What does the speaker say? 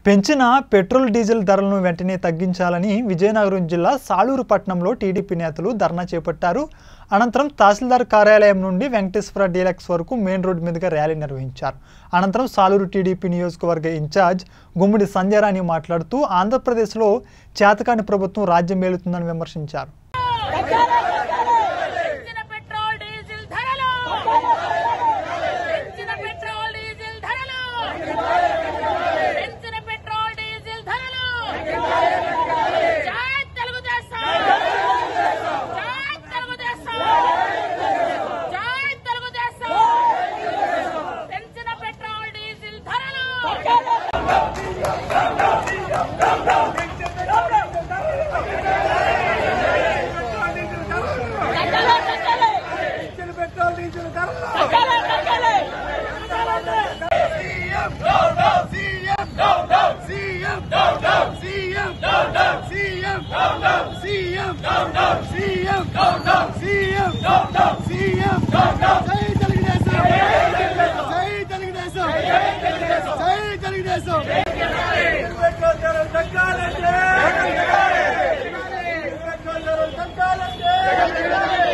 పెంచిన petrol diesel ధరలను వెంటనే తగ్గించాలని విజయనగరం జిల్లా సాలూరు పట్టణంలో టీడీపీ నేతలు ధర్నా చేపట్టారు అనంతరం తహసీల్దార్ కార్యాలయం నుండి వెంకటేశ్వర డీలక్స్ వరకు మెయిన్ రోడ్ మీదుగా ర్యాలీ నిర్వహించారు అనంతరం సాలూరు టీడీపీ నియోజకవర్గ ఇన్ఛార్జ్ గుమ్మిడి సంజయరాణి మాట్లాడుతూ ఆంధ్రప్రదేశ్లో చేతకాని ప్రభుత్వం రాజ్యం మేలుతుందని విమర్శించారు పెంచిన పెట్రోల్ డీజిల్ ధరలు పెంచిన పెట్రోల్ డీజిల్ ధరలు పెంచిన పెట్రోల్ డీజిల్ ధరలు జై తెలుగుదేశం జై తెలుగుదేశం జై తెలుగుదేశం పెంచిన పెట్రోల్ డీజిల్ ధరలు డీజిల్ పెట్రోల్ డీజిల్ ధరలు CM CM CM CM CM CM CM జై తెలుగుదేశం జై తెలుగుదేశం జై తెలుగుదేశం డీజిల్ పెట్రోల్ ధరలు తగ్గాలంటే డీజిల్ పెట్రోల్ ధరలు తగ్గాలంటే